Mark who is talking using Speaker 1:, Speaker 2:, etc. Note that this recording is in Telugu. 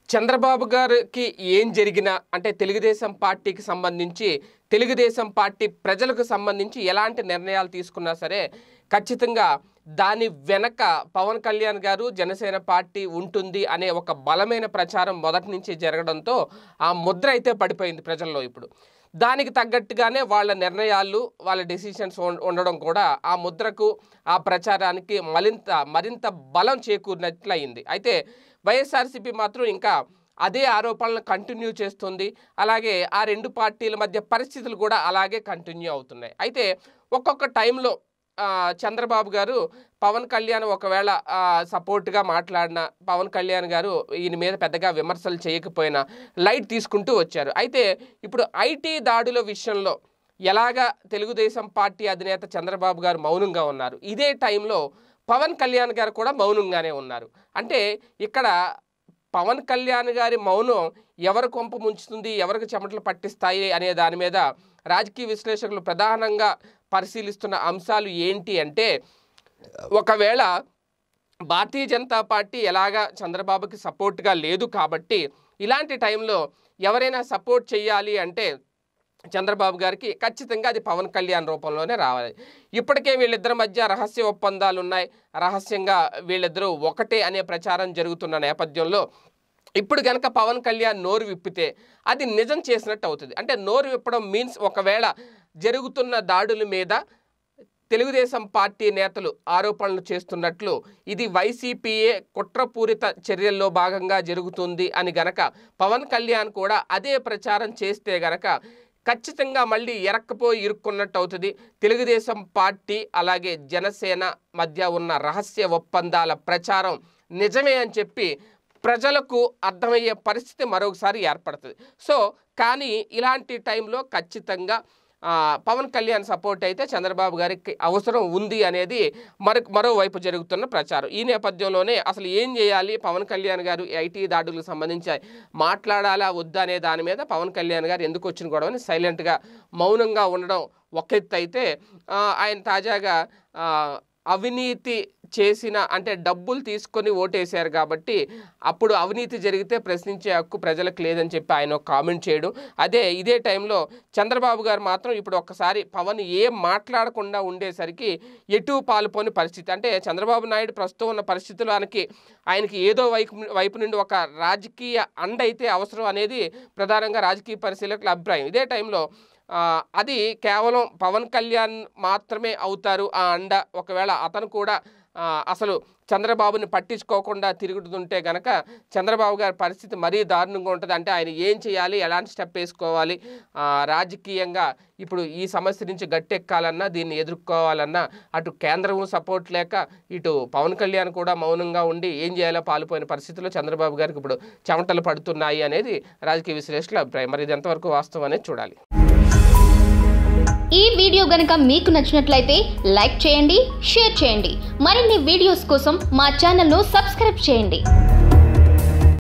Speaker 1: చంద్రబాబు గారికి ఏం జరిగినా అంటే తెలుగుదేశం పార్టీకి సంబంధించి తెలుగుదేశం పార్టీ ప్రజలకు సంబంధించి ఎలాంటి నిర్ణయాలు తీసుకున్నా సరే ఖచ్చితంగా దాని వెనక పవన్ కళ్యాణ్ గారు జనసేన పార్టీ ఉంటుంది అనే ఒక బలమైన ప్రచారం మొదటి నుంచి జరగడంతో ఆ ముద్ర అయితే పడిపోయింది ప్రజల్లో ఇప్పుడు దానికి తగ్గట్టుగానే వాళ్ళ నిర్ణయాలు వాళ్ళ డెసిషన్స్ ఉండడం కూడా ఆ ముద్రకు ఆ ప్రచారానికి మరింత మరింత బలం చేకూరినట్లయింది అయితే వైఎస్ఆర్సీపీ మాత్రం ఇంకా అదే ఆరోపణలను కంటిన్యూ చేస్తుంది అలాగే ఆ రెండు పార్టీల మధ్య పరిస్థితులు కూడా అలాగే కంటిన్యూ అవుతున్నాయి అయితే ఒక్కొక్క టైంలో ఆ, చంద్రబాబు గారు పవన్ కళ్యాణ్ ఒకవేళ ఆ, సపోర్ట్గా మాట్లాడిన పవన్ కళ్యాణ్ గారు ఈయన మీద పెద్దగా విమర్శలు చేయకపోయినా లైట్ తీసుకుంటూ వచ్చారు అయితే ఇప్పుడు ఐటీ దాడుల విషయంలో ఎలాగా తెలుగుదేశం పార్టీ అధినేత చంద్రబాబు గారు మౌనంగా ఉన్నారు ఇదే టైంలో పవన్ కళ్యాణ్ గారు కూడా మౌనంగానే ఉన్నారు అంటే ఇక్కడ పవన్ కళ్యాణ్ గారి మౌనం ఎవరు కొంప ముంచుతుంది ఎవరికి చెమటలు పట్టిస్తాయి అనే దాని మీద రాజకీయ విశ్లేషకులు ప్రధానంగా పరిశీలిస్తున్న అంశాలు ఏంటి అంటే ఒకవేళ భారతీయ జనతా పార్టీ ఎలాగా చంద్రబాబుకి సపోర్ట్గా లేదు కాబట్టి ఇలాంటి టైంలో ఎవరైనా సపోర్ట్ చేయాలి అంటే చంద్రబాబు గారికి ఖచ్చితంగా అది పవన్ కళ్యాణ్ రూపంలోనే రావాలి ఇప్పటికే వీళ్ళిద్దరి మధ్య రహస్య ఒప్పందాలు ఉన్నాయి రహస్యంగా వీళ్ళిద్దరూ ఒకటే అనే ప్రచారం జరుగుతున్న నేపథ్యంలో ఇప్పుడు కనుక పవన్ కళ్యాణ్ నోరు విప్పితే అది నిజం చేసినట్టు అవుతుంది అంటే నోరు విప్పడం మీన్స్ ఒకవేళ జరుగుతున్న దాడుల మీద తెలుగుదేశం పార్టీ నేతలు ఆరోపణలు చేస్తున్నట్లు ఇది వైసీపీఏ కుట్రపూరిత చర్యల్లో భాగంగా జరుగుతుంది అని గనక పవన్ కళ్యాణ్ కూడా అదే ప్రచారం చేస్తే గనక ఖచ్చితంగా మళ్ళీ ఎరక్కపోయి ఇరుక్కున్నట్టు అవుతుంది తెలుగుదేశం పార్టీ అలాగే జనసేన మధ్య ఉన్న రహస్య ఒప్పందాల ప్రచారం నిజమే అని చెప్పి ప్రజలకు అర్థమయ్యే పరిస్థితి మరొకసారి ఏర్పడుతుంది సో కానీ ఇలాంటి టైంలో ఖచ్చితంగా ఆ, పవన్ కళ్యాణ్ సపోర్ట్ అయితే చంద్రబాబు గారికి అవసరం ఉంది అనేది మరో మరోవైపు జరుగుతున్న ప్రచారం ఈ నేపథ్యంలోనే అసలు ఏం చేయాలి పవన్ కళ్యాణ్ గారు ఐటీ దాడులకు సంబంధించి మాట్లాడాలా వద్దా అనే దాని మీద పవన్ కళ్యాణ్ గారు ఎందుకు వచ్చిన గొడవని సైలెంట్గా మౌనంగా ఉండడం ఒక ఎత్తు అయితే ఆ, ఆయన తాజాగా ఆ, అవినీతి చేసిన అంటే డబ్బులు తీసుకొని ఓటేశారు కాబట్టి అప్పుడు అవినీతి జరిగితే ప్రశ్నించే హక్కు ప్రజలకు లేదని చెప్పి ఆయన ఒక కామెంట్ చేయడం అదే ఇదే టైంలో చంద్రబాబు గారు మాత్రం ఇప్పుడు ఒక్కసారి పవన్ ఏం మాట్లాడకుండా ఉండేసరికి ఎటు పాలుపోని పరిస్థితి అంటే చంద్రబాబు నాయుడు ప్రస్తుతం ఉన్న పరిస్థితులకి ఆయనకి ఏదో వైపు వైపు నుండి ఒక రాజకీయ అండ అయితే అవసరం అనేది ప్రధానంగా రాజకీయ పరిశీలకుల అభిప్రాయం ఇదే టైంలో ఆ, అది కేవలం పవన్ కళ్యాణ్ మాత్రమే అవుతారు ఆ అండ ఒకవేళ అతను కూడా ఆ, అసలు చంద్రబాబుని పట్టించుకోకుండా తిరుగుతుంటే గనక చంద్రబాబు గారి పరిస్థితి మరీ దారుణంగా ఉంటుంది అంటే ఆయన ఏం చేయాలి ఎలాంటి స్టెప్ వేసుకోవాలి ఆ, రాజకీయంగా ఇప్పుడు ఈ సమస్య నుంచి గట్టెక్కాలన్నా దీన్ని ఎదుర్కోవాలన్నా అటు కేంద్రం సపోర్ట్ లేక ఇటు పవన్ కళ్యాణ్ కూడా మౌనంగా ఉండి ఏం చేయాలో పాల్పోయిన పరిస్థితిలో చంద్రబాబు గారికి ఇప్పుడు చెమటలు పడుతున్నాయి అనేది రాజకీయ విశ్లేషకుల అభిప్రాయం మరి ఇది ఎంతవరకు వాస్తవం అనేది చూడాలి
Speaker 2: ఈ వీడియో గనుక మీకు నచ్చినట్లయితే లైక్ చేయండి షేర్ చేయండి మరిన్ని వీడియోస్ కోసం మా ఛానల్ను సబ్స్క్రైబ్ చేయండి